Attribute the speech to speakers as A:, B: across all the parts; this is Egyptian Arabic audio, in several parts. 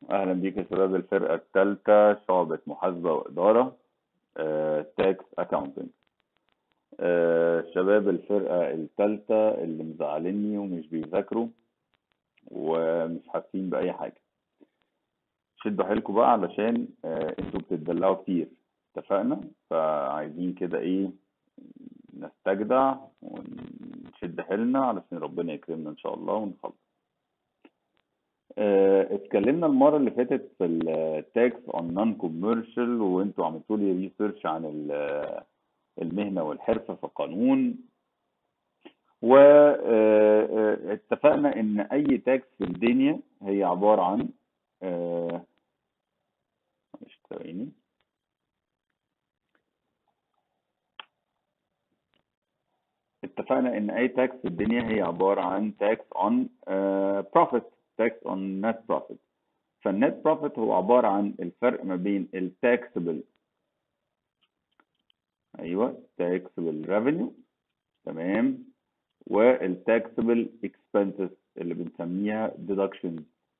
A: أهلا بيك يا شباب الفرقة الثالثة شعبة محاسبة وإدارة تاكس أكاونتنج شباب الفرقة الثالثة اللي مزعلني ومش بيذاكروا ومش حاسين بأي حاجة شدوا حيلكم بقى علشان آه، انتوا بتتدلعوا كتير اتفقنا فعايزين كده ايه نستجدع ونشد حيلنا علشان ربنا يكرمنا ان شاء الله ونخلص آه، اتكلمنا المرة اللي فاتت في التاكس اون نون كوميرشال وانتوا عملتوا لي ريسيرش عن ال- المهنة والحرفة في القانون واتفقنا ان اي تاكس في الدنيا هي عبارة عن آه، معلش ثواني اتفقنا ان اي تاكس في الدنيا هي عبارة عن تاكس اون بروفيت تاكس اون نت بروفيت فالنت بروفيت هو عبارة عن الفرق ما بين التاكسبل ايوه تاكسبل ريفينيو تمام والتاكسبل اكسبنسز اللي بنسميها deductions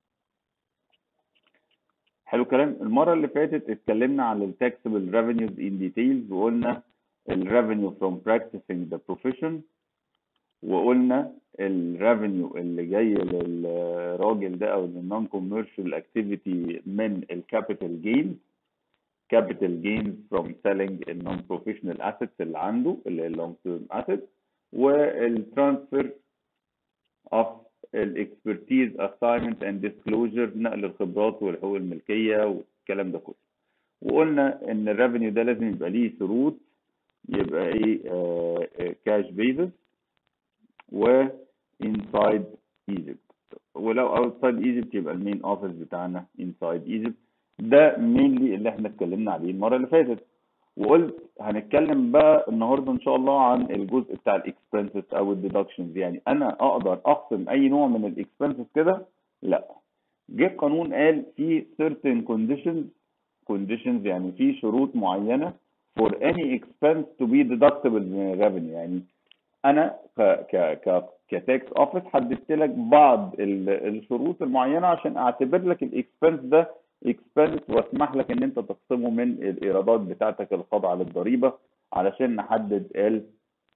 A: حلو الكلام المرة اللي فاتت اتكلمنا عن التاكسبل revenues in details وقلنا الريفينيو from practicing the profession وقلنا الريفينيو اللي جاي للراجل ده او للنون كوميرشال اكتيفيتي من الكابيتال جين كابيتال جينز from selling النون بروفيشنال assets اللي عنده اللي هي اللونج تيرم assets والترانسفير اوف الاكسبرتيز اساينمنت اند ديسكلوجر نقل الخبرات والحقوق الملكيه والكلام ده كله وقلنا ان الريفينيو ده لازم يبقى ليه شروط يبقى ايه كاش بيزس و inside Egypt ولو outside Egypt يبقى المين اوفيس بتاعنا inside Egypt ده مينلي اللي احنا اتكلمنا عليه المره اللي فاتت وقلت هنتكلم بقى النهارده ان شاء الله عن الجزء بتاع الاكسبنسز او الديدكشنز يعني انا اقدر اخصم اي نوع من الاكسبنسز كده لا جه القانون قال في certain conditions conditions يعني في شروط معينه for any expense to be deductible من revenue يعني انا ك ك ك كتاكس اوفيس حددت لك بعض ال- الشروط المعينه عشان اعتبر لك الاكسبنس ده اكسبنس واسمح لك ان انت تخصمه من الايرادات بتاعتك الخاضعه للضريبه علشان نحدد ال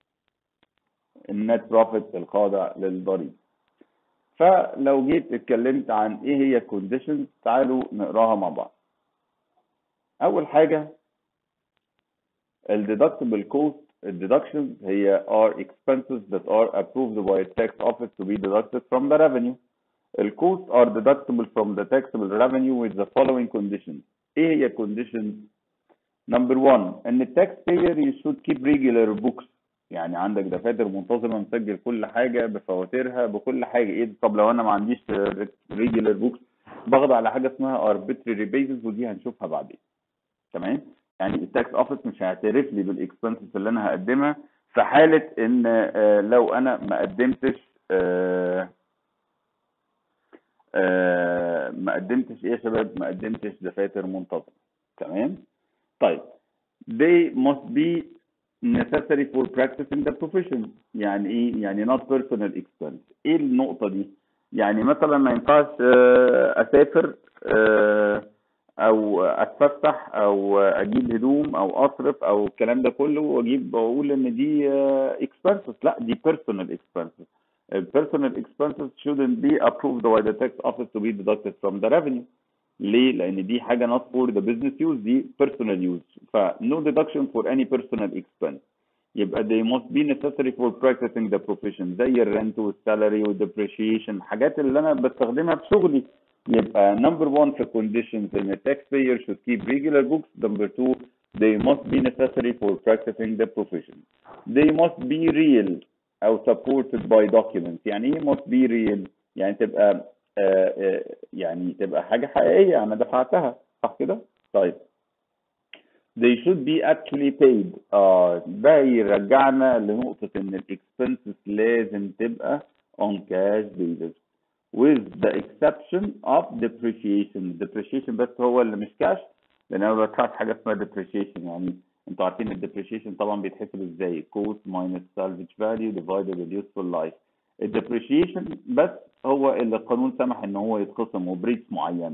A: النت بروفيت الخاضع للضريبه فلو جيت اتكلمت عن ايه هي الكونديشنز تعالوا نقراها مع بعض اول حاجه الديدكتبل كوست الديدكشنز هي are expenses that are approved by a tax office to be deducted from the revenue. The costs are deductible from the taxable revenue with the following conditions. ايه هي conditions? Number one, ان التاكس payer you should keep regular books. يعني عندك دفاتر منتظمة مسجل كل حاجة بفواتيرها بكل حاجة ايه طب لو انا ما عنديش regular books بخضع على حاجة اسمها arbitrary basis ودي هنشوفها بعدين. تمام؟ يعني التاكس اوفيس مش هيعترف لي بالاكسبنسز اللي انا هقدمها في حاله ان آه، لو انا ما قدمتش آه، آه، ما قدمتش ايه يا شباب ما قدمتش دفاتر منتظمه تمام طيب they must be necessary for practicing the profession يعني ايه يعني not personal expense ايه النقطه دي يعني مثلا ما ينفعش آه، اسافر آه، او اتفسح او اجيب هدوم او اصرف او الكلام ده كله واجيب واقول ان دي اكسبنسز لا دي personal expenses personal expenses shouldn't be approved by the tax office to be deducted from the revenue ليه؟ لأن دي حاجة not for the business use دي personal use ف no deduction for any personal expense يبقى they must be necessary for practicing the profession زي الرنت والسالري والdepreciation الحاجات اللي أنا بستخدمها في شغلي يبقى number one في conditions ان the taxpayer should keep regular books number two they must be necessary for practicing the profession they must be real أو supported by documents يعني ايه must be real يعني تبقى آه، آه، يعني تبقى حاجة حقيقية أنا دفعتها صح كده؟ طيب they should be actually paid اه ده يرجعنا لنقطة إن الإكسبنسز لازم تبقى on cash basis with the exception of depreciation depreciation بس هو اللي مش كاش لأن أنا ما بدفعش حاجة اسمها depreciation يعني انتوا عارفين الديبريشيشن طبعا بيتحسب ازاي cost minus salvage value divided with useful life الديبريشيشن بس هو اللي القانون سمح ان هو يتخصم وبريتس معينه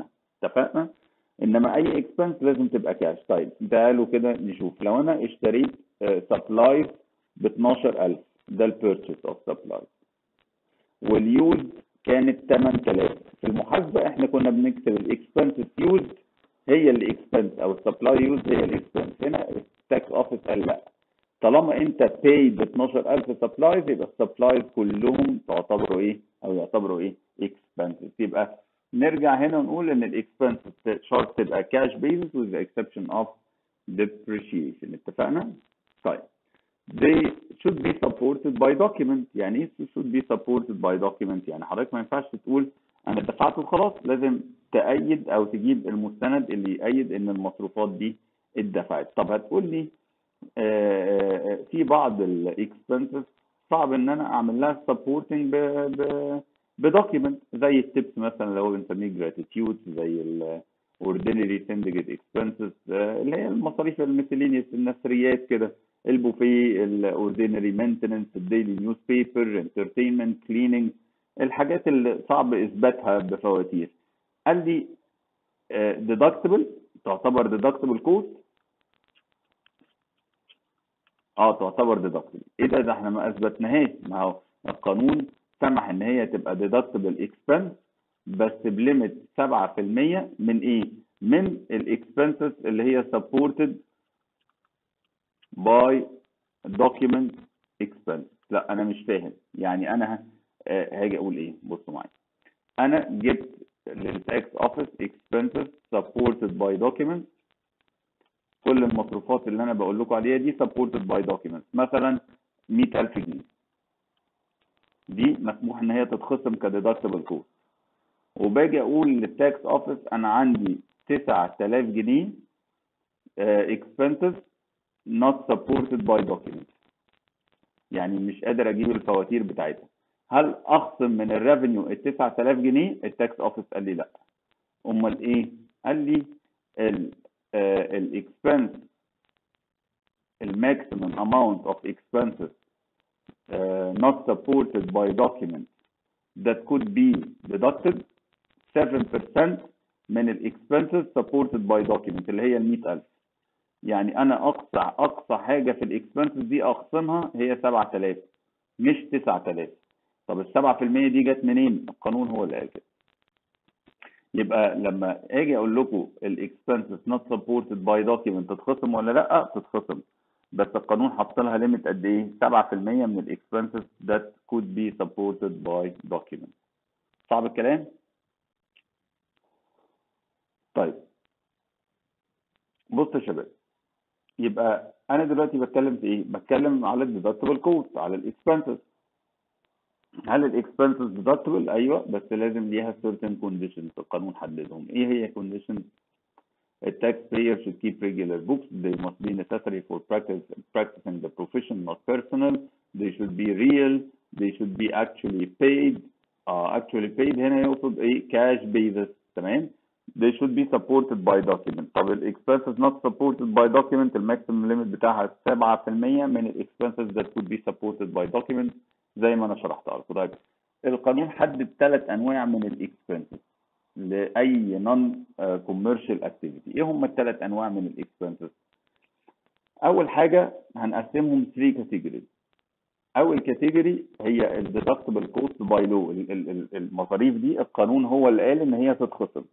A: اتفقنا انما اي اكسبنس لازم تبقى كاش طيب تعالوا كده نشوف لو انا اشتريت سبلايز ب 12000 ده البيرتشيز اوف سبلايز واليوز كانت 8000 في المحاسبه احنا كنا بنكتب الاكسبنس يوز هي الاكسبنس او السبلاي يوز هي الاكسبنس هنا التاكس اوفيس قال لا طالما انت باي ب 12000 سبلايز يبقى السبلايز كلهم تعتبروا ايه او يعتبروا ايه اكسبنسز يبقى نرجع هنا ونقول ان الاكسبنس شارت تبقى كاش بيزس with the exception of depreciation اتفقنا؟ طيب they should be supported by document يعني ايه should be supported by document يعني حضرتك ما ينفعش تقول انا دفعت وخلاص لازم تأيد او تجيب المستند اللي يأيد ان المصروفات دي اتدفعت طب هتقول لي آه في بعض الاكسبنسز صعب ان انا اعمل لها سبورتنج ب ب بدوكيمنت زي التبس مثلا اللي هو بنسميه جراتيتيود زي الاوردينري syndicate اكسبنسز اللي هي المصاريف الميسلينيوس النثريات كده البوفيه الاوردينري مينتننس الديلي نيوز بيبر انترتينمنت كليننج الحاجات اللي صعب اثباتها بفواتير قال لي ديدكتبل تعتبر ديدكتبل كوست اه تعتبر ديدكتبل ايه ده ده احنا ما اثبتناهاش ما هو القانون سمح ان هي تبقى ديدكتبل اكسبنس بس بليميت 7% من ايه من الاكسبنسز اللي هي سبورتد باي دوكيمنت اكسبنس لا انا مش فاهم يعني انا هاجي اقول ايه بصوا معايا انا جبت للتاكس اوفيس اكسبنسز سبورتد باي دوكيمنت كل المصروفات اللي انا بقول لكم عليها دي سبورتد باي دوكيمنت مثلا 100000 جنيه دي مسموح ان هي تتخصم كديدكتبل كوست وباجي اقول للتاكس اوفيس انا عندي 9000 جنيه اكسبنسز not supported by document يعني مش قادر اجيب الفواتير بتاعتها هل اخصم من الريفينيو ال 9000 جنيه التاكس اوفيس قال لي لا امال ايه قال لي الاكسبنس الماكسيمم اماونت اوف expenses uh, not supported by document that could be deducted 7% من الاكسبنسز supported by document اللي هي ال 100000 يعني انا اقصى اقصى حاجه في الاكسبنسز دي اخصمها هي 7000 مش 9000 طب ال 7% دي جت منين؟ القانون هو اللي قال كده يبقى لما اجي اقول لكم الاكسبنسز نوت سبورتد باي دوكيمنت تتخصم ولا لا؟ تتخصم بس القانون حط لها ليميت قد ايه؟ 7% من الاكسبنسز that could be supported by document صعب الكلام؟ طيب بص يا شباب يبقى انا دلوقتي بتكلم في ايه؟ بتكلم على الديدكتبل كوست على الاكسبنسز هل الاكسبنسز ديدكتبل؟ ايوه بس لازم ليها certain conditions القانون حددهم ايه هي conditions؟ A taxpayer should keep regular books. They must be necessary for practice, practicing the profession, not personal. They should be real. They should be actually paid. Uh, actually paid هنا يقصد ايه؟ cash basis تمام؟ They should be supported by document. طب ال expenses not supported by document الماكسيمم ليميت بتاعها 7% من ال expenses that could be supported by document زي ما انا شرحتها لكم. طيب القانون حدد ثلاث انواع من ال expenses لاي نون كوميرشال اكتيفيتي. ايه هم الثلاث انواع من ال expenses؟ اول حاجه هنقسمهم 3 categories. اول كاتيجوري هي الديدكتبل كوست باي لو المصاريف دي القانون هو اللي قال ان هي تتخصم.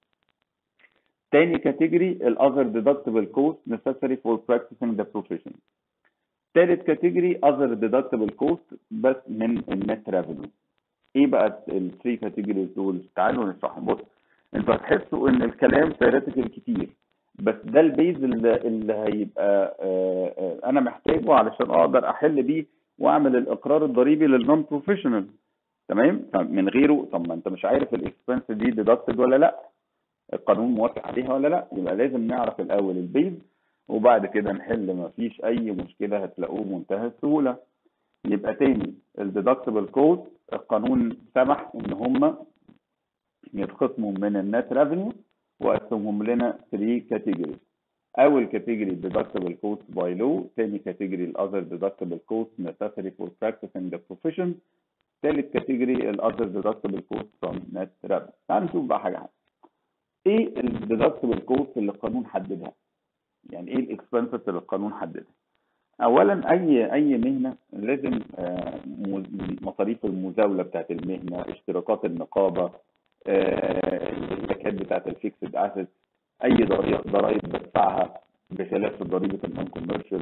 A: تاني كاتيجوري الاذر deductible cost necessary for practicing the profession تالت كاتيجوري other deductible cost بس من النت ريفينيو ايه بقى الثري كاتيجوريز دول تعالوا نشرحهم بص انتوا هتحسوا ان الكلام ثيوريتيكال كتير بس ده البيز اللي, اللي هيبقى آآ آآ انا محتاجه علشان اقدر احل بيه واعمل الاقرار الضريبي للنون بروفيشنال تمام من غيره طب ما انت مش عارف الاكسبنس دي ديدكتد ولا لا القانون موافق عليها ولا لا يبقى لازم نعرف الاول البيز وبعد كده نحل ما فيش اي مشكله هتلاقوه منتهى السهوله يبقى تاني الديدكتبل كود القانون سمح ان هم يتخصموا من النت ريفينيو وقسمهم لنا 3 كاتيجوريز اول كاتيجوري deductible cost by law تاني كاتيجوري الاذر deductible cost necessary for practicing the profession تالت كاتيجوري الاذر deductible cost from net revenue تعالوا نشوف بقى حاجه حاجه ايه الديدكتبل كوست اللي القانون حددها يعني ايه الاكسبنسز اللي القانون حددها اولا اي اي مهنه لازم آه، مز- مصاريف المزاوله بتاعت المهنه اشتراكات النقابه آه، الزكاه بتاعت الفيكسد اسيت اي ضري- ضرائب بدفعها بخلاف ضريبه النون كوميرشال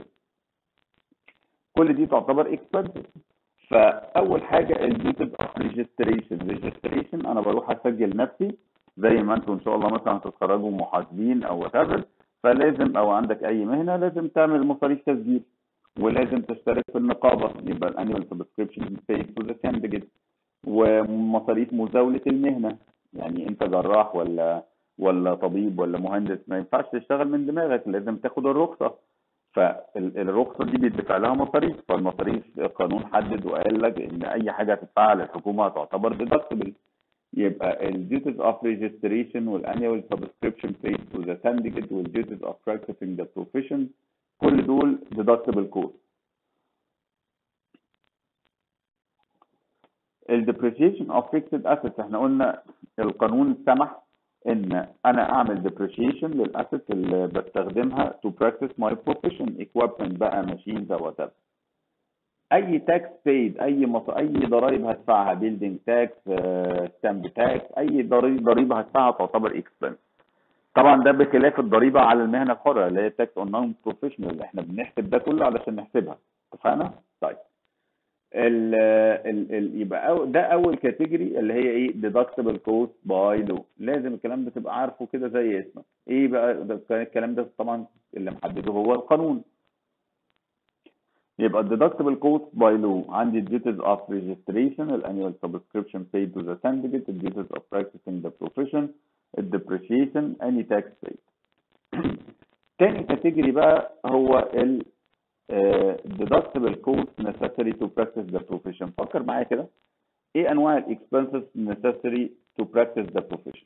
A: كل دي تعتبر اكسبنسز فاول حاجه الديوتيز اوف ريجستريشن ريجستريشن انا بروح اسجل نفسي زي ما انتم ان شاء الله مثلا هتتخرجوا محاسبين او وات فلازم او عندك اي مهنه لازم تعمل مصاريف تسجيل ولازم تشترك في النقابه يبقى الانيوال سبسكريبشن paid to the candidate ومصاريف مزاوله المهنه يعني انت جراح ولا ولا طبيب ولا مهندس ما ينفعش تشتغل من دماغك لازم تاخد الرخصه فالرخصه دي بيدفع لها مصاريف فالمصاريف القانون حدد وقال لك ان اي حاجه هتدفعها للحكومه تعتبر deductible يبقى ال duties of registration وال annual subscription paid to the syndicate وال duties of practicing the profession كل دول deductible costs ال depreciation of fixed assets احنا قلنا القانون سمح ان انا اعمل depreciation للاسيتس اللي بستخدمها to practice my profession equipment بقى machines او whatever اي تاكس بيد اي مص... اي ضرائب هدفعها بيلدينج تاكس ستامب تاكس اي ضريبه ضريبه هدفعها تعتبر اكسبنس طبعا ده بخلاف الضريبه على المهنه الحره اللي هي تاكس اون نون بروفيشنال احنا بنحسب ده كله علشان نحسبها اتفقنا طيب ال ال ال يبقى أو ده اول كاتيجوري اللي هي ايه deductible cost باي لو لازم الكلام ده تبقى عارفه كده زي اسمك ايه بقى ده الكلام ده طبعا اللي محدده هو القانون يبقى deductible cost by law عندي duties of registration ال annual subscription paid to the syndicate the duties of practicing the profession ال depreciation any tax paid تاني كاتيجوري بقى هو ال آه، deductible cost necessary to practice the profession فكر معايا كده ايه انواع ال expenses necessary to practice the profession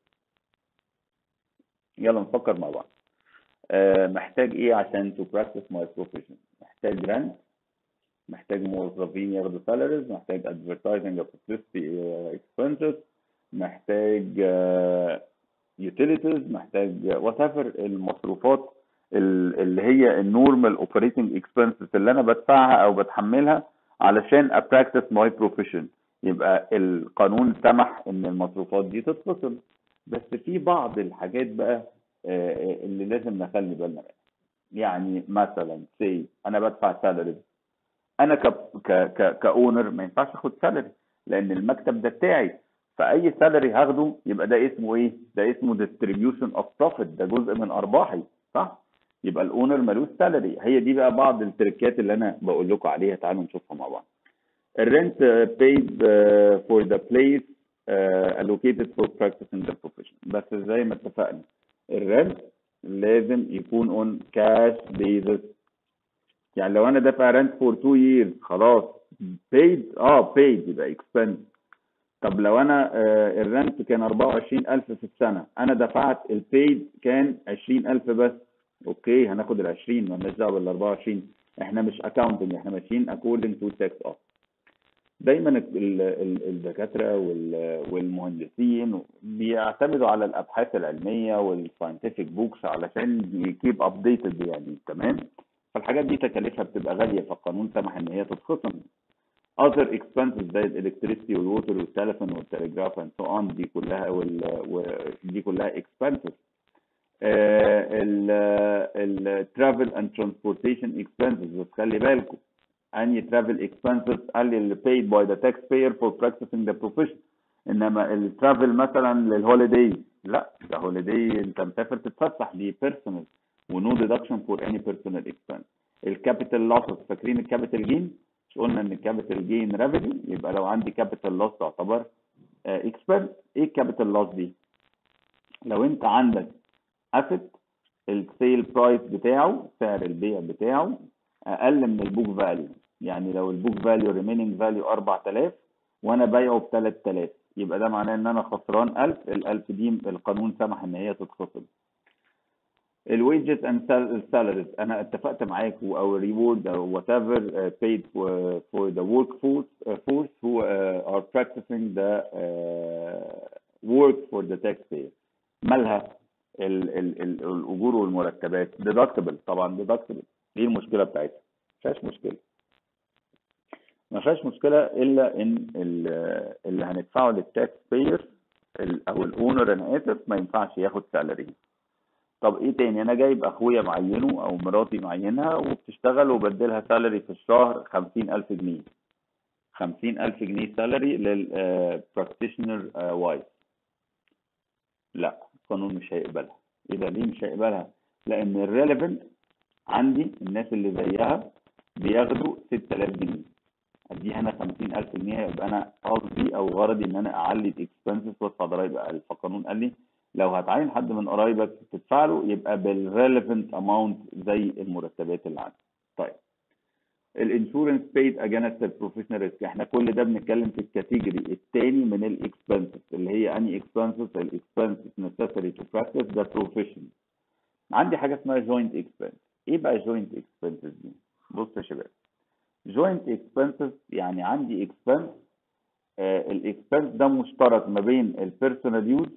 A: يلا نفكر مع بعض آه، محتاج ايه عشان to practice my profession محتاج rent محتاج موظفين ياخدوا salaries محتاج advertising of publicity uh, expenses محتاج uh, utilities محتاج whatever المصروفات ال- اللي هي النورمال اوبريتنج اكسبنسز اللي انا بدفعها او بتحملها علشان ابراكتس ماي بروفيشن يبقى القانون سمح ان المصروفات دي تتفصل بس في بعض الحاجات بقى آه، اللي لازم نخلي بالنا منها يعني مثلا سي انا بدفع سالاريز انا ك ك ك كاونر ما ينفعش اخد سالاري لان المكتب ده بتاعي فاي سالاري هاخده يبقى ده اسمه ايه ده اسمه ديستريبيوشن اوف بروفيت ده جزء من ارباحي صح يبقى الاونر ملوش سالاري هي دي بقى بعض التركات اللي انا بقول لكم عليها تعالوا نشوفها مع بعض الرنت paid uh, for the place uh, allocated for practicing the profession بس زي ما اتفقنا الرنت لازم يكون on cash basis يعني لو انا دافع رنت فور 2 years خلاص paid اه paid يبقى expense طب لو انا آه الرنت كان 24000 في السنه انا دفعت البيد كان 20000 بس اوكي هناخد ال 20 مالناش دعوه بال 24 احنا مش اكاونتنج احنا ماشيين according to tax off دايما ال- ال- الدكاتره وال- والمهندسين بيعتمدوا على الابحاث العلميه والساينتفك بوكس علشان يكيب ابديتد يعني تمام فالحاجات دي تكاليفها بتبقى غاليه فالقانون سمح ان هي تتخصم other expenses زي الالكتريسيتي والووتر والتليفون والتليجراف and so on دي كلها وال... ودي كلها expenses الترافل اند ترانسبورتيشن expenses بس خلي بالكم اني ترافل expenses قال لي اللي paid by the taxpayer for practicing the profession انما الترافل مثلا للهوليداي لا ده هوليداي انت مسافر تتفسح دي بيرسونال ونو ديدكشن فور اني بيرسونال اكسبنس الكابيتال لوسز فاكرين الكابيتال جين مش قلنا ان الكابيتال جين ريفينيو يبقى لو عندي كابيتال لوس تعتبر اكسبنس ايه الكابيتال لوس دي لو انت عندك اسيت السيل برايس بتاعه سعر البيع بتاعه اقل من البوك فاليو يعني لو البوك فاليو ريميننج فاليو 4000 وانا بايعه ب 3000 يبقى ده معناه ان انا خسران 1000 ال 1000 دي القانون سمح ان هي تتخصم الويجز اند السالاريز انا اتفقت معاكم او ريورد او وات ايفر paid for, for the workforce uh, force who uh, are practicing the uh, work for the taxpayer مالها ال ال ال الاجور والمرتبات ديدكتبل طبعا ديدكتبل ايه المشكله بتاعتها ما فيهاش مشكله ما فيهاش مشكله الا ان ال- اللي هندفعه للتاكس باير او الاونر انا اسف ما ينفعش ياخد سالري طب ايه تاني انا جايب اخويا معينه او مراتي معينها وبتشتغل وبديلها سالري في الشهر 50000 جنيه 50000 جنيه سالري للبراكتيشنر وايز لا القانون مش هيقبلها ايه ده ليه مش هيقبلها لان الريليفنت عندي الناس اللي زيها بياخدوا 6000 جنيه اديها انا 50000 جنيه يبقى انا قصدي او غرضي ان انا اعلي الاكسبنسز وادفع ضرايب اقل فالقانون قال لي لو هتعين حد من قرايبك تدفع له يبقى بالريليفنت اماونت زي المرتبات اللي عندك طيب الانشورنس بيد اجينست البروفيشنال ريسك احنا كل ده بنتكلم في الكاتيجوري الثاني من الاكسبنسز اللي هي اني اكسبنسز الاكسبنسز necessary to practice the profession عندي حاجه اسمها جوينت اكسبنس ايه بقى جوينت اكسبنسز دي بص يا شباب جوينت اكسبنسز يعني عندي اكسبنس الاكسبنس ده مشترك ما بين البيرسونال يوز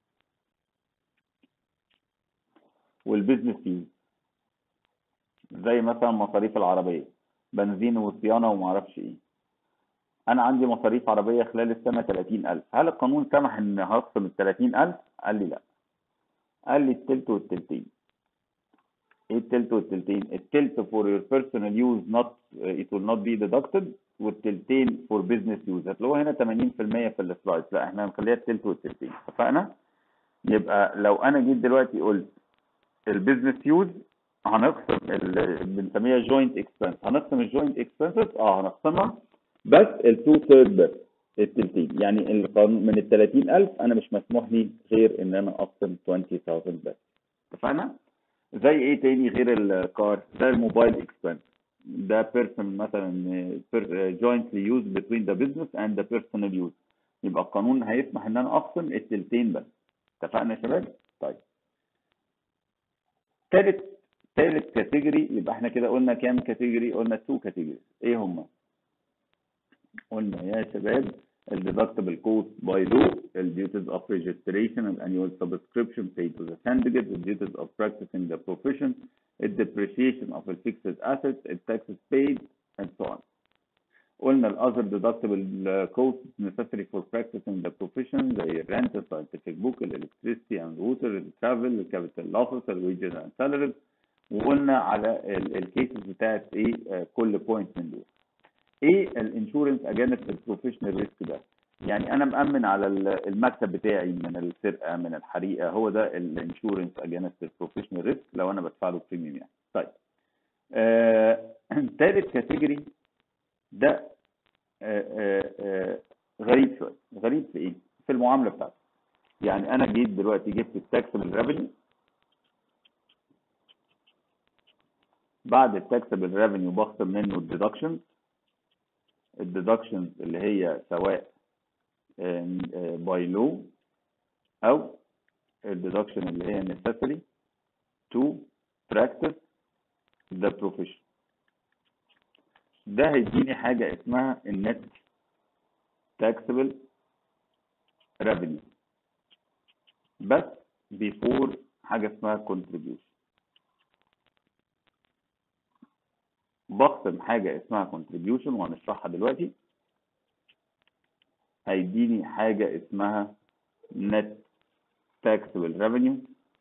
A: والبيزنس يوز زي مثلا مصاريف العربيه بنزين وصيانه وما اعرفش ايه انا عندي مصاريف عربيه خلال السنه 30000 هل القانون سمح ان هخصم ال 30000 قال لي لا قال لي التلت والتلتين ايه التلت والتلتين التلت for your personal use not it will not be deducted والتلتين for business use هتلاقوها هنا 80% في السلايد لا احنا هنخليها التلت والتلتين اتفقنا يبقى لو انا جيت دلوقتي قلت البيزنس يوز هنقسم ال- بنسميها جوينت اكسبنس هنقسم الجوينت اكسبنسز اه هنقسمها بس التو ثيرد بس التلتين يعني القانون من ال 30000 انا مش مسموح لي غير ان انا اقسم 20000 بس اتفقنا؟ زي ايه تاني غير الكار زي الموبايل اكسبنس ده بيرسون مثلا جوينتلي يوز بتوين ذا بزنس اند ذا بيرسونال يوز يبقى القانون هيسمح ان انا اقسم التلتين بس اتفقنا يا شباب؟ طيب تالت تالت كاتيجوري يبقى احنا كده قلنا كام كاتيجوري قلنا تو كاتيجوري ايه هما قلنا يا شباب الديدكتبل كوست باي لو الديوتيز اوف ريجستريشن الانيوال سبسكريبشن paid to the syndicate the duties of practicing the profession the depreciation of the fixed assets the taxes paid and so on قلنا الاذر deductible costs necessary for practicing the profession زي rent, scientific book, electricity and water, travel, capital losses, wages and salaries وقلنا على الكيسز بتاعت ايه آه، كل بوينت من دول ايه الانشورنس اجانب البروفيشنال ريسك ده يعني انا مأمن على ال- المكتب بتاعي من السرقه من الحريقه هو ده الانشورنس اجانب البروفيشنال ريسك لو انا بدفع له بريميوم يعني طيب آه، تالت كاتيجوري ده آه، آه، آه، غريب شويه غريب في ايه في المعامله بتاعته يعني انا جيت دلوقتي جبت التاكسبل ريفينيو بعد التاكسبل ريفينيو بخصم منه الديدكشنز الديدكشنز اللي هي سواء باي لو او الديدكشن اللي هي necessary to practice the profession ده هيديني حاجة اسمها النت taxable revenue بس before حاجة اسمها contribution بقسم حاجة اسمها contribution وهنشرحها دلوقتي هيديني حاجة اسمها net taxable revenue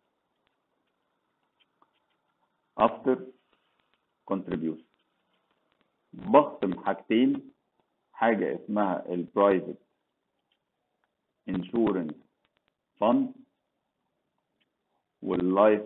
A: after contribution بقسم حاجتين حاجة اسمها البرايفت انشورنس فند واللايف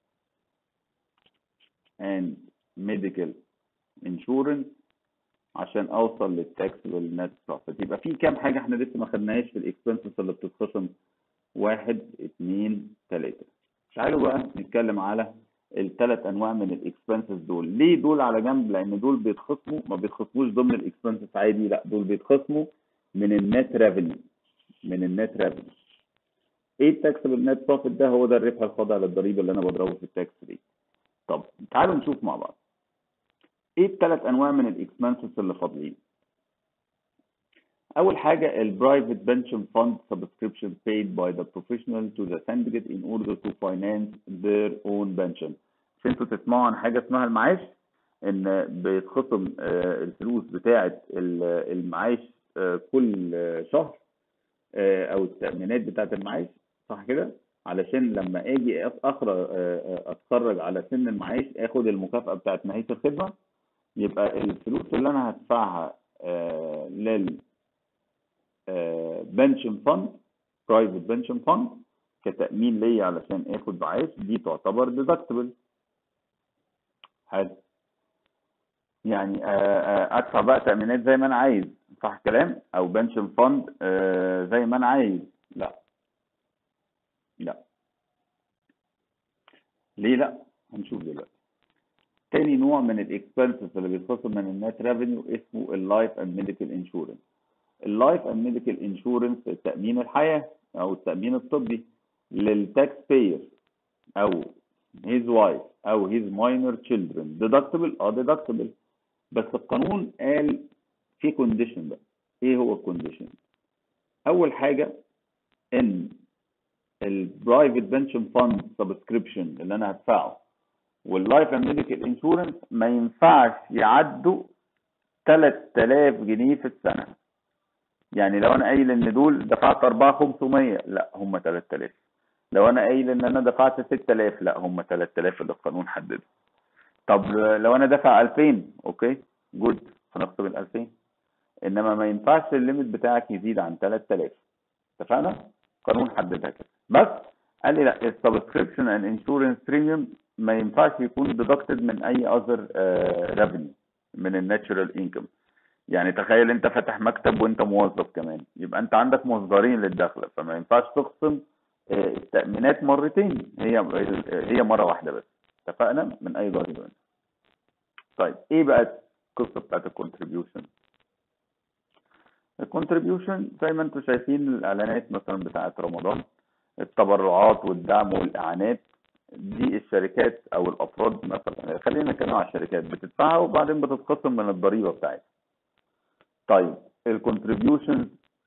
A: اند ميديكال انشورنس عشان اوصل للتاكسبل نت بروفيت يبقى في كام حاجه احنا لسه ما خدناهاش في الاكسبنسز اللي بتتخصم واحد اتنين تلاته تعالوا بقى نتكلم على الثلاث انواع من الاكسبنسز دول ليه دول على جنب لان دول بيتخصموا ما بيتخصموش ضمن الاكسبنسز عادي لا دول بيتخصموا من النت ريفينيو من النت ريفينيو ايه التاكسبل نت بروفيت ده هو ده الربح الخاضع للضريبه اللي انا بضربه في التاكس ريت طب تعالوا نشوف مع بعض ايه الثلاث انواع من الاكسبنسز اللي فاضلين اول حاجه البرايفت بنشن فund subscription paid by the professional to the syndicate in order to finance their own pension مش انتوا تسمعوا عن حاجه اسمها المعاش ان بيتخصم آه، الفلوس بتاعه ال- المعاش آه، كل آه، شهر آه، او التامينات بتاعه المعاش صح كده علشان لما اجي أخ- اخرج اتخرج على سن المعاش اخد المكافاه بتاعه نهايه الخدمه يبقى الفلوس اللي انا هدفعها آه، لل بنشن فند برايفت بنشن فند كتأمين ليا علشان اخد معاش دي تعتبر ديدكتبل حلو يعني آه، آه، ادفع بقى تأمينات زي ما انا عايز صح الكلام او بنشن فند زي ما انا عايز لا لا ليه لا هنشوف دلوقتي تاني نوع من الاكسبنسز اللي بيتخصم من النت ريفينيو اسمه اللايف اند ميديكال انشورنس اللايف اند ميديكال انشورنس تأمين الحياة او التأمين الطبي للتاكس باير او his wife او his minor children deductible اه deductible بس القانون قال في كونديشن بقى ايه هو الكونديشن اول حاجة ان البرايفت بنشن فاند سبسكريبشن اللي انا هدفعه واللايف اند ميديكال انشورنس ما ينفعش يعدوا 3000 جنيه في السنه يعني لو انا قايل ان دول دفعت 4500 لا هم 3000 لو انا قايل ان انا دفعت 6000 لا هم 3000 اللي القانون حدده طب لو انا دافع 2000 اوكي جود هنخصم ال 2000 انما ما ينفعش الليميت بتاعك يزيد عن 3000 اتفقنا قانون حددها كده بس قال لي لا السبسكريبشن اند انشورنس بريميوم ما ينفعش يكون ديدكتد من اي اذر ريفينيو من الناتشورال انكم يعني تخيل انت فاتح مكتب وانت موظف كمان يبقى انت عندك مصدرين للدخل فما ينفعش تقسم آه، التأمينات مرتين هي هي مرة واحدة بس اتفقنا من اي ضريبة طيب ايه بقى القصة بتاعت الكونتريبيوشن الكونتريبيوشن زي ما انتم شايفين الاعلانات مثلا بتاعت رمضان التبرعات والدعم والاعانات دي الشركات او الافراد مثلا خلينا نتكلم على الشركات بتدفعها وبعدين بتتخصم من الضريبه بتاعتها طيب الكونتريبيوشن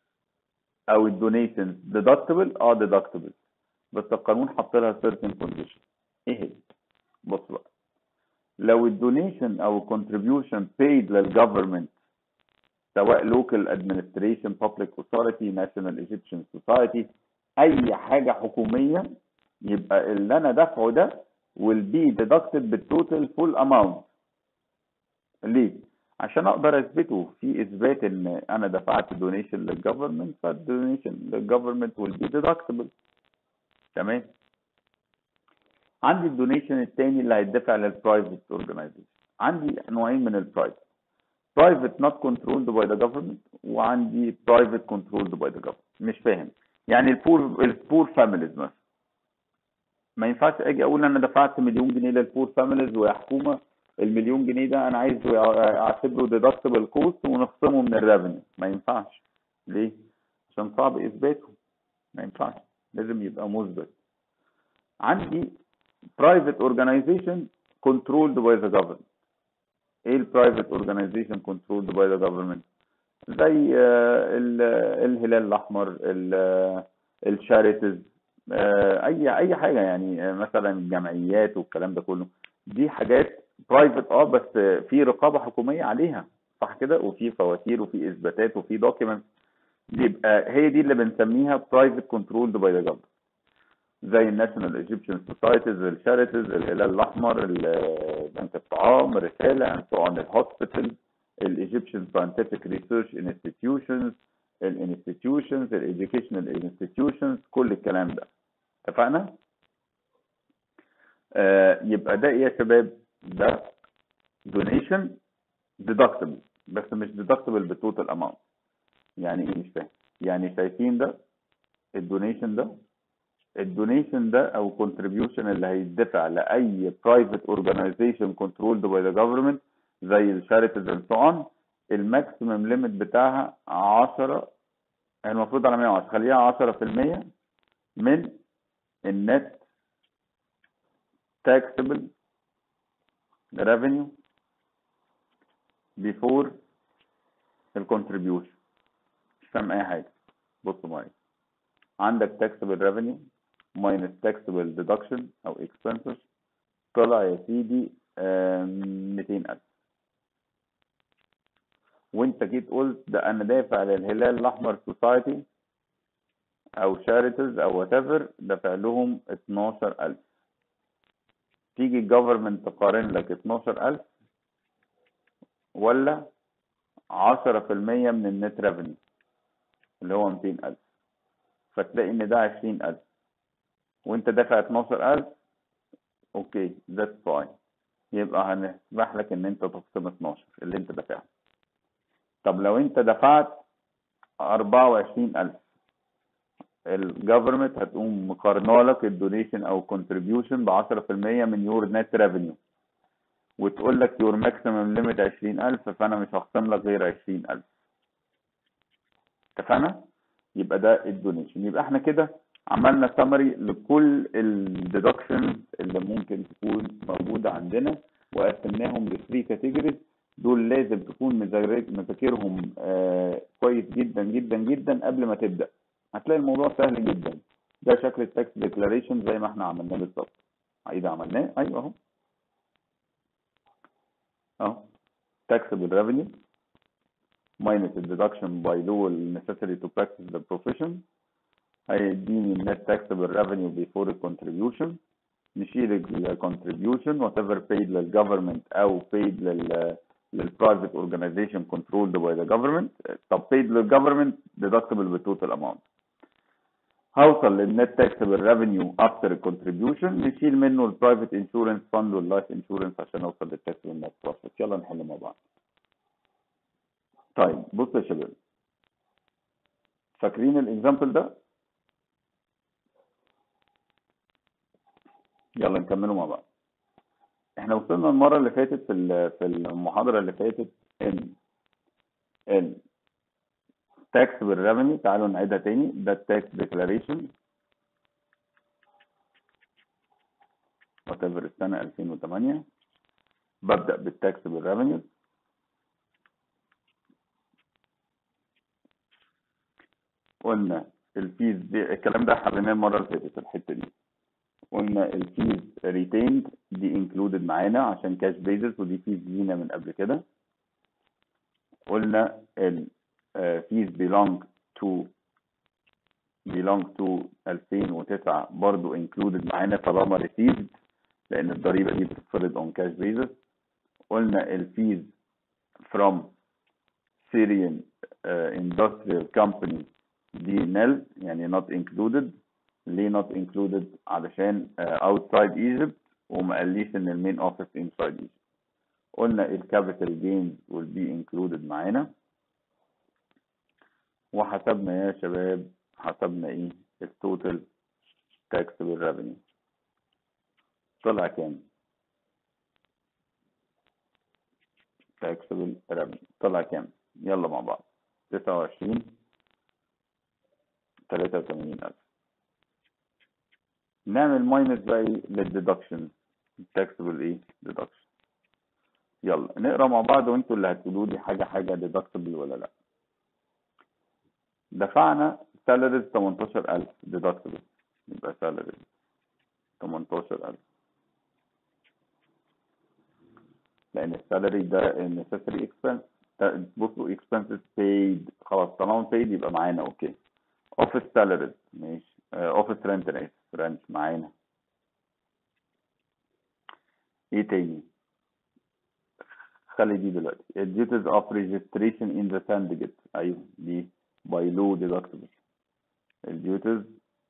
A: او الدونيشن ديدكتبل اه ديدكتبل بس القانون حط لها certain condition ايه هي بص بقى لو الدونيشن او الكونتريبيوشن paid للجفرمنت سواء local administration public authority national Egyptian society اي حاجه حكوميه يبقى اللي انا دافعه ده will be deducted بالتوتال full amount ليه؟ عشان اقدر اثبته في اثبات ان انا دفعت دونيشن للجفرمنت فالدونيشن للجفرمنت will be deductible تمام عندي الدونيشن الثاني اللي هيدفع للبرايفت اورجانيزيشن عندي نوعين من البرايفت برايفت not controlled by the government وعندي برايفت controlled by the government مش فاهم يعني البور البور فاميليز مثلا ما ينفعش اجي اقول انا دفعت مليون جنيه للبور فاميليز ويا حكومه المليون جنيه ده انا عايز اعتبره ديدكتبل كوست ونخصمه من الريفينيو ما ينفعش ليه؟ عشان صعب اثباته ما ينفعش لازم يبقى مثبت عندي private organization controlled by the government ايه البرايفت اورجانيزيشن كنترولد باي ذا جفرمنت زي آه، ال- الهلال الاحمر الشاريتيز اي اي حاجه يعني آه، مثلا الجمعيات والكلام ده كله دي حاجات برايفت اه بس في رقابه حكوميه عليها صح كده وفي فواتير وفي اثباتات وفي دوكيمنت يبقى هي دي اللي بنسميها برايفت كنترولد باي ذا جفرمنت زي الناشونال ايجيبشن سوسايتيز الشاريتيز الهلال الاحمر ال- بنك الطعام رساله انسوان الهوسبيتال الايجيبشن ساينتفك ريسيرش انستتيوشنز الانستتيوشنز الاديوكيشنال انستتيوشنز كل الكلام ده اتفقنا؟ آه يبقى ده ايه يا شباب؟ ده دونيشن ديدكتبل بس مش ديدكتبل بالتوتال اماونت يعني ايه مش فاهم يعني شايفين ده الدونيشن ده الدونيشن ده او contribution اللي هيدفع لاي private organization controlled by the government زي الشاريتيز and so on الماكسيمم ليميت بتاعها 10 هي المفروض على 110 خليها 10% من النت taxable revenue before الكونتريبيوشن فاهم اي حاجه بص معايا عندك taxable revenue minus taxable deduction او expenses طلع يا سيدي آم، 200000 وانت جيت قلت ده انا دافع للهلال الاحمر سوسايتي او شاريتيز او وات ايفر دافع لهم 12000 تيجي الجفرمنت تقارن لك 12000 ولا 10% من النت ريفينيو اللي هو 200000 فتلاقي ان ده 20000 وانت دافع 12000 اوكي ذاتس فاين يبقى هنسمح لك ان انت تخصم 12 اللي انت دافعه طب لو انت دفعت 24000 الجفرمنت هتقوم مقارنه لك الدونيشن او كونتريبيوشن ب 10% من يور نت ريفينيو وتقول لك يور ماكسيمم ليميت 20000 فانا مش هخصم لك غير 20000 اتفقنا؟ يبقى ده الدونيشن يبقى احنا كده عملنا سمري لكل الديدكشنز اللي ممكن تكون موجوده عندنا وقسمناهم لثري كاتيجوريز دول لازم تكون مذاكر- مذاكرهم آه كويس جدا جدا جدا قبل ما تبدا هتلاقي الموضوع سهل جدا ده شكل التاكس ديكلاريشن زي ما احنا عملناه بالظبط ايه عملناه ايوه اهو اهو taxable revenue minus the deduction by law necessary to practice the profession هيديني net taxable revenue before the contribution نشيل ال contribution whatever paid للجفرمنت او paid لل للprivate organization controlled by the government طب paid للجفرمنت deductible بالtotal amount هوصل للنت taxable revenue after contribution نشيل منه البرايفت انشورنس فند واللايف انشورنس عشان اوصل للتاكسبل نت بروفيت يلا نحل مع بعض طيب بصوا يا شباب فاكرين الاكزامبل ده يلا نكمله مع بعض احنا وصلنا المره اللي فاتت في ال- في المحاضره اللي فاتت ان ال taxable revenue تعالوا نعيدها تاني ده التاكس ديكلاريشن whatever السنه 2008 ببدا بالتاكسبل revenue قلنا الفيز دي الكلام ده حليناه المره اللي فاتت الحته دي قلنا الفيز ريتيند دي انكلودد معانا عشان كاش بيزس ودي فيز لينا من قبل كده قلنا الفيز belong to belong to 2009 برضو included معانا طالما received لان الضريبه دي بتتفرض on cash basis قلنا الفيز from Syrian uh, industrial company دي nil يعني not included ليه not included علشان uh, outside Egypt وما قاليش ان المين اوفيس inside Egypt قلنا الكابيتال جينز will be included معانا وحسبنا يا شباب حسبنا ايه التوتال taxable revenue طلع كام taxable revenue طلع كام يلا مع بعض 29 83000 نعمل ماينس بقى ايه للديدكشن taxable ايه deduction يلا نقرا مع بعض وانتوا اللي هتقولوا لي حاجه حاجه deductible ولا لا دفعنا salaries 18000 deductible يبقى salaries 18000 لان السالري ده necessary expense ده- بصوا expenses paid خلاص طالما paid يبقى معانا اوكي office salaries ماشي آه، office rent انا اسف rent معانا ايه تاني خلي دي دلوقتي ال duties of registration in the syndicate ايوه دي by law deductible ال duties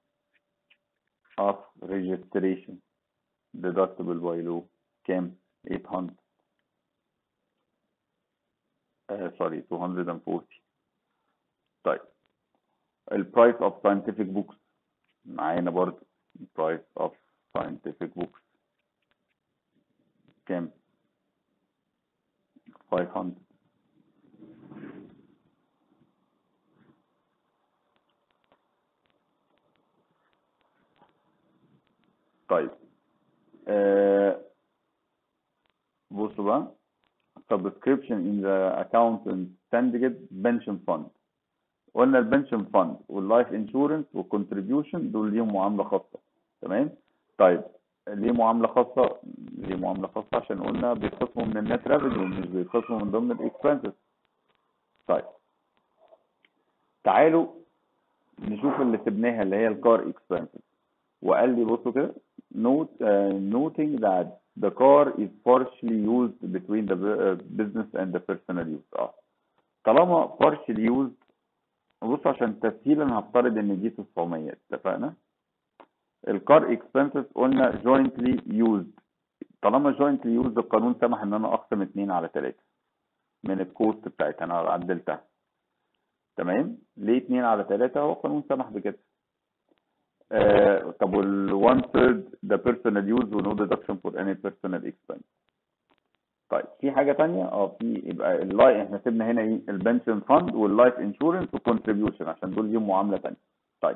A: of registration deductible by law كام 800 آه sorry 240 طيب ال price of scientific books معانا برضه price of scientific books كام 500 طيب آه بصوا بقى subscription in the accountant syndicate pension fund قلنا البنشن فاند واللايف انشورنس والكونتريبيوشن دول ليهم معامله خاصه تمام طيب ليه معامله خاصه ليه معامله خاصه عشان قلنا بيتخصموا من النت ريفينيو مش بيتخصموا من ضمن الاكسبنسز طيب تعالوا نشوف اللي سبناها اللي هي الكار اكسبنسز وقال لي بصوا كده note uh, noting that the car is partially used between the uh, business and the personal use اه طالما partially used بص عشان تسهيلا هفترض ان دي 900 اتفقنا الكار اكسبنسز قلنا jointly used طالما jointly used القانون سمح ان انا اقسم 2 على 3 من الكوست بتاعتها انا عدلتها تمام ليه 2 على 3 هو القانون سمح بكده آه طب وال 1 third the personal use و no deduction for any personal expense طيب في حاجة تانية اه في يبقى اللاي احنا سيبنا هنا ايه البنشن فاند واللايف انشورنس والكونتريبيوشن عشان دول ليهم معاملة تانية طيب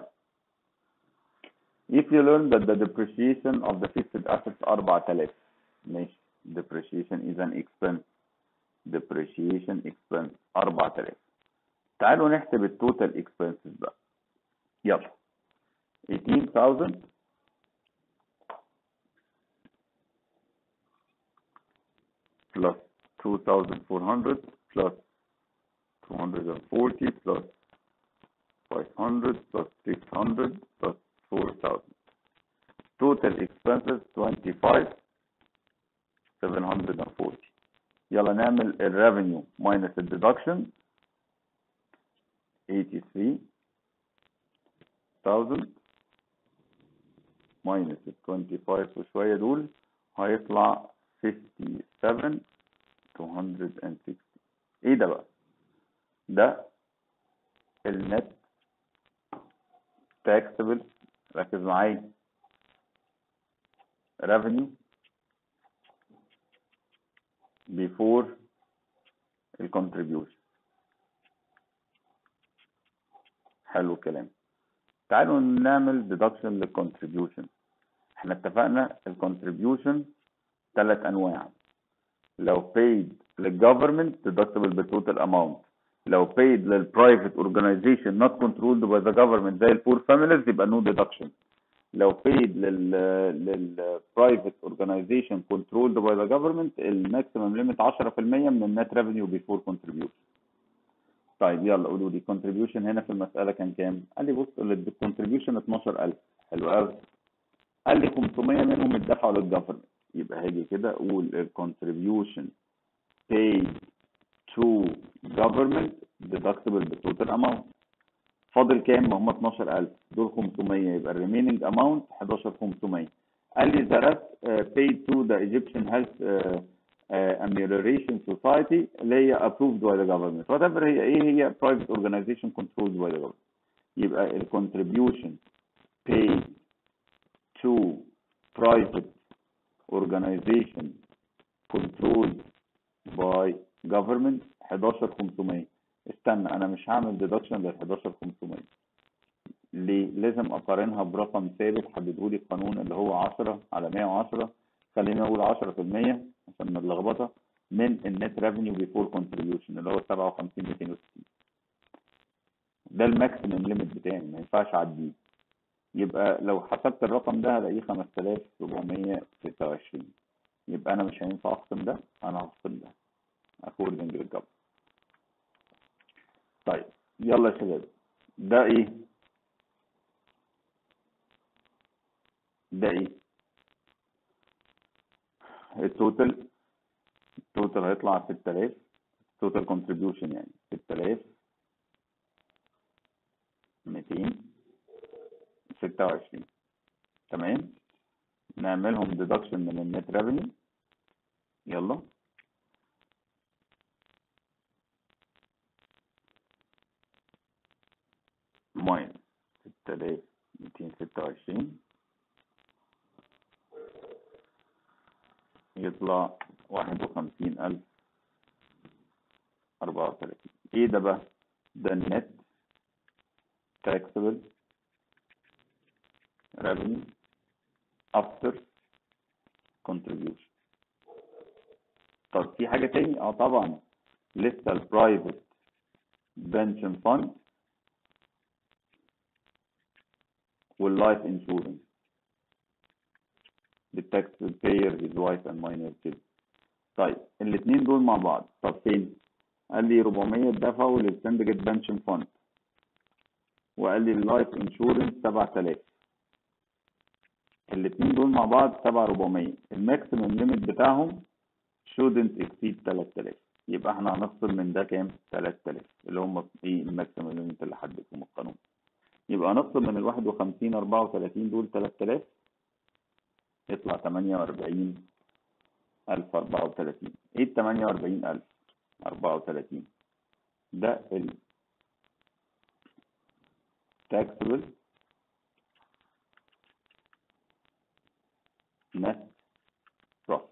A: if you learn that the depreciation of the fixed assets 4000 ماشي depreciation is an expense depreciation expense 4000 تعالوا نحسب التوتال expenses بقى يلا 18000 plus 2400 plus 240 plus 500 plus 600 plus 4000 total expenses 25 740 يلا نعمل الريفينيو minus الديدكشن 83000 minus ال 25 وشوية دول هيطلع 57 260 ايه ده بقى ده النت taxable ركز معايا revenue before ال contribution حلو الكلام تعالوا نعمل deduction لل contribution احنا اتفقنا ال contribution ثلاث انواع لو paid للجفرمنت deductible بالتوتال اماونت لو paid للبرايفت اورجانيزيشن not controlled by the government زي البور فاميليز يبقى no deduction لو paid لل للبرايفت اورجانيزيشن controlled by the government الماكسيمم ليميت 10% من النت ريفينيو بيفور contribution طيب يلا قولوا لي contribution هنا في المساله كان كام؟ قال لي بص الكونتريبيوشن 12000 حلو قوي قال لي 500 منهم اتدفعوا للجفرمنت يبقى هاجي كده اقول الكونتريبيوشن paid to government deductible بالتوتال اماونت فاضل كام ما هم 12000 دول 500 يبقى الريميننج اماونت 11500 قال لي the rest uh, paid to the Egyptian Health uh, uh, Amelioration Society اللي هي approved by the government whatever هي ايه هي private organization controlled by the government يبقى ال contribution paid to private organization controlled by government 11500 استنى انا مش هعمل deduction لل 11500 ليه لازم اقارنها برقم ثابت حدده لي القانون اللي هو 10 على 110 خلينا نقول 10% عشان متلخبطه من النت ريفينيو بيفور كونتريبيوشن اللي هو 57 260 ده الماكسيمم ليميت بتاعي ما ينفعش اعديه يبقى لو حسبت الرقم ده هلاقيه 5726 يبقى انا مش هينفع اقسم ده انا هفصل ده according للجبر طيب يلا يا شباب ده ايه ده ايه التوتال التوتال هيطلع 6000 توتال كونتريبيوشن يعني 6000 226 تمام نعملهم ديدكشن من النت ريفينيو يلا ماين 6226 يطلع 51000 34 ايه ده بقى ده النت taxable revenue after contribution طب في حاجة تاني اه طبعا لسه البرايفت بنشن فاند واللايف انشورنس بالتاكس باير هيز وايف اند ماينر كده طيب الاثنين دول مع بعض طب فين قال لي 400 دفعوا للسندجت بنشن فاند وقال لي اللايف انشورنس 7000 الاثنين دول مع بعض 7400 الماكسيمم ليميت بتاعهم shouldn't exceed 3000 يبقى احنا هنفصل من ده كام 3000 اللي هم ايه الماكسيمم ليميت اللي حددهم القانون يبقى هنفصل من ال 51 34 دول 3000 يطلع 48 ألف أربعة وتلاتين إيه التمانية وأربعين ألف أربعة وتلاتين ده ال taxable net profit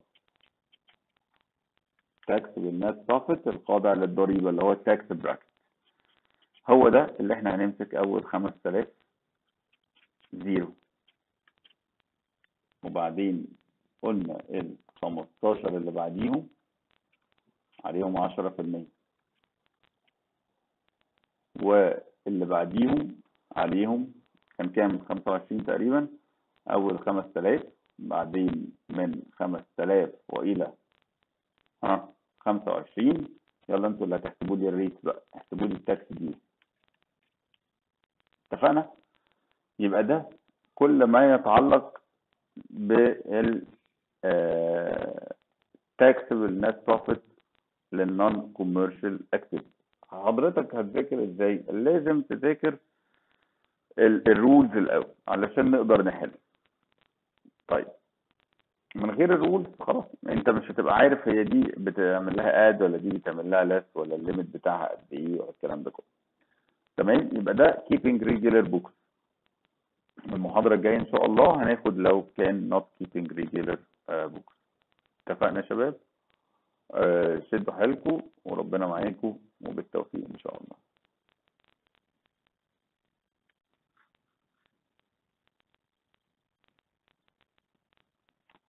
A: taxable net profit الخاضع للضريبة اللي هو التاكس براكت هو ده اللي احنا هنمسك أول خمس تلاف زيرو وبعدين قلنا ال 15 اللي بعديهم عليهم 10% واللي بعديهم عليهم كان كام 25 تقريبا اول 5000 بعدين من 5000 والى ها 25 يلا انتوا اللي هتحسبوا لي الريت بقى احسبوا لي التاكس دي اتفقنا يبقى ده كل ما يتعلق بال taxable net profit للنون كوميرشال اكتيفيتي حضرتك هتذاكر ازاي لازم تذاكر الرولز الاول علشان نقدر نحل طيب من غير الرولز خلاص انت مش هتبقى عارف هي دي بتعمل لها اد ولا دي بتعمل لها لس ولا الليميت بتاعها قد ايه والكلام ده كله تمام يبقى ده keeping regular books المحاضرة الجاية إن شاء الله هناخد لو كان not keeping regular books اتفقنا يا شباب آه شدوا حيلكم وربنا معاكم وبالتوفيق إن شاء الله